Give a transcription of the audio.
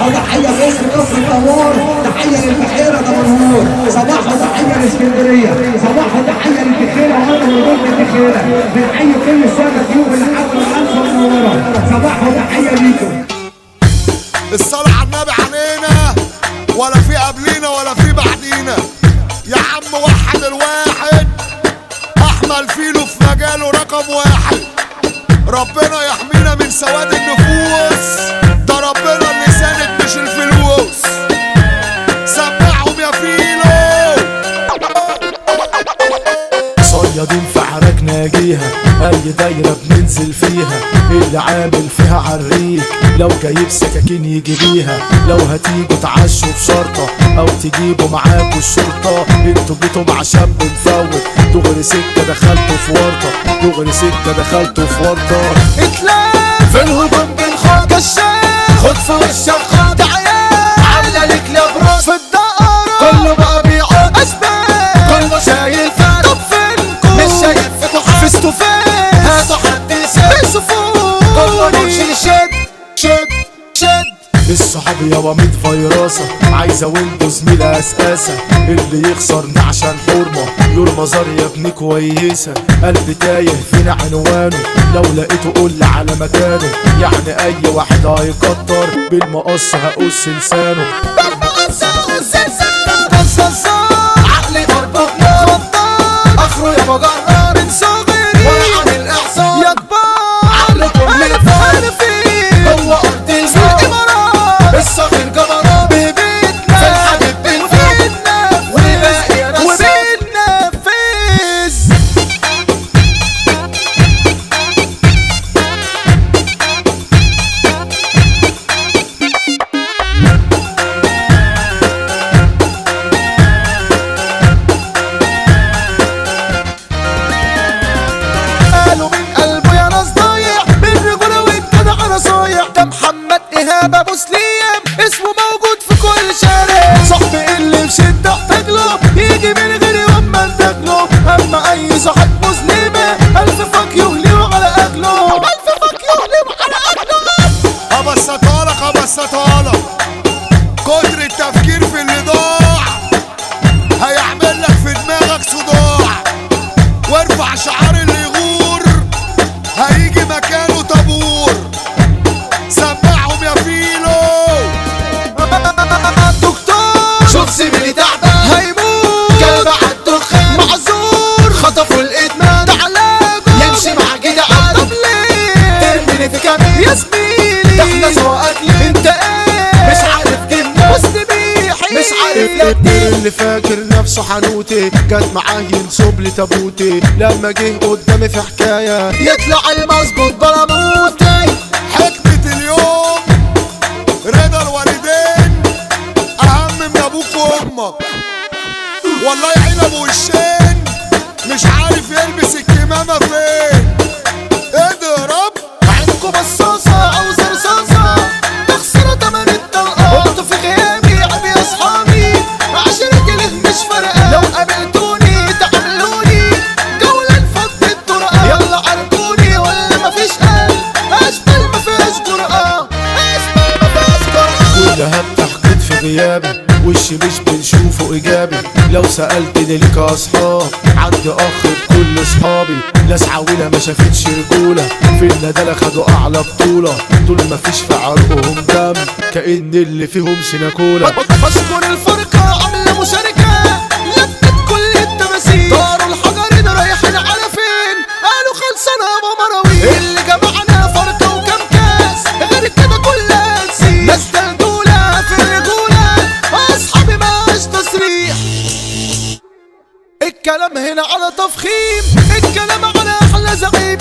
وتحيه لاسم كفر الدوار تحيه للبحيره دمنهور صباح وتحيه لاسكندريه صباح وتحيه للدخيله وانا موجود بالدخيله بنحيي كل الساده الضيوف اللي حضروا الانفه المنوره صباح وتحيه ليكم الصلاة على النبي علينا ولا في قبلينا ولا في بعدينا يا عم وحد الواحد احمل فيلو في مجاله رقم واحد ربنا يحمينا من سواد النفوس ده ربنا اللي ساند مش الفلوس سمعهم يا فيلو صيادين في عراك ناجيها اي دايرة بننزل فيها اللي عامل فيها عريك لو جايب سكاكين يجي بيها لو هتيجوا تعشوا بشرطة او تجيبوا معاكوا الشرطة انتوا جيتوا مع شاب مفوت دغري سكة دخلتوا في ورطة دغري سكة دخلتوا في ورطة اتلام في الهجوم بالخوض الشام خد في وشك خد عيال عاملة لك لبروس في الدقرة كله بقى بيقعد اسباب كله شايل فرق طب فينكم مش شايفكوا حفظتوا فين هاتوا حد يسيب فوق كله نمشي شد شد شد الصحاب يابا ميت فيراسة عايزة ويندوز ميلا اساسة اللي يخسرني عشان حرمة يرمى زار يا ابني كويسة قلبي تايه فين عنوانه لو لقيته قول لي على مكانه يعني اي واحد هيكتر بالمقص هقص لسانه بالمقص هقص لسانه قصص عقلي ضربه خطار اخره يا بجرار من صغري ولا عامل احصان يا كبار عقلكم اللي انا فيه هو ارض الامارات الصغير جبروت ببيتنا في الحبيب بنفيدنا والباقي وبننفذ قالوا من قلبه يا ناس ضايع بالرجولة والجدع انا صايع ده محمد ايهاب ابو سليم اسمه موجود في كل شارع صاحبي اللي في شدة احتاج له يجي من غير يوم ما انتج له اما اي صاحب مسلمة الف فك يهليه على اجله الف فك يهليه على اجله ابسطها لك ابسطها لك كتر التفكير في اللي ضاع هيعمل لك في دماغك صداع وارفع شعار اللي يغور هيجي مكانه طابور سمعهم يا فيلو دكتور شوف زميلي تعبان هيموت كلب عالدخان معذور خطفوا الادمان ده علاجه يمشي مع جدعان طب ليه ترميني في كمين يا زميلي ده احنا سوا اكل انت ايه مش عارف جبنا مستبيحي مش عارف لا اللي فاكر نفسه حنوتي جت معاه ينصب لي تابوتي لما جه قدامي في حكايه يطلع المظبوط بلاموتي حكمة اليوم رضا الوالدين أهم من أبوك وأمك والله يعين أبو وشين مش عارف يلبس الكمامة فين اضرب عندكم بصاصة أو زرصاصة تخسروا تمن الطلقة قلتوا في غيابي عبي أصحابي عشرة له مش فارقة لو قابلتوني تعاملوني جولة لفض الطرقة يلا عاركوني ولا مفيش قلب أشبال مفيهاش جرأة أشبال مفيهاش جرأة كلها بتحقد في غيابي وشي مش بنشوفه ايجابي لو سالت لي ليك اصحاب عندي اخ بكل اصحابي ناس عاوله ما شافتش رجوله في الندالة خدوا اعلى بطوله دول ما فيش في عرقهم دم كأن اللي فيهم سيناكولا بشكر الفرقه عامله مشاركه لمت كل التماثيل داروا الحجرين رايحين على فين قالوا خلصنا يا مراوي اللي جمعنا فرقه وكم كاس غير كده كلها نسيت ناس دلدوله في الرجوله اصحابي معاش تصريح الكلام هنا على تفخيم الكلام على احلى زعيم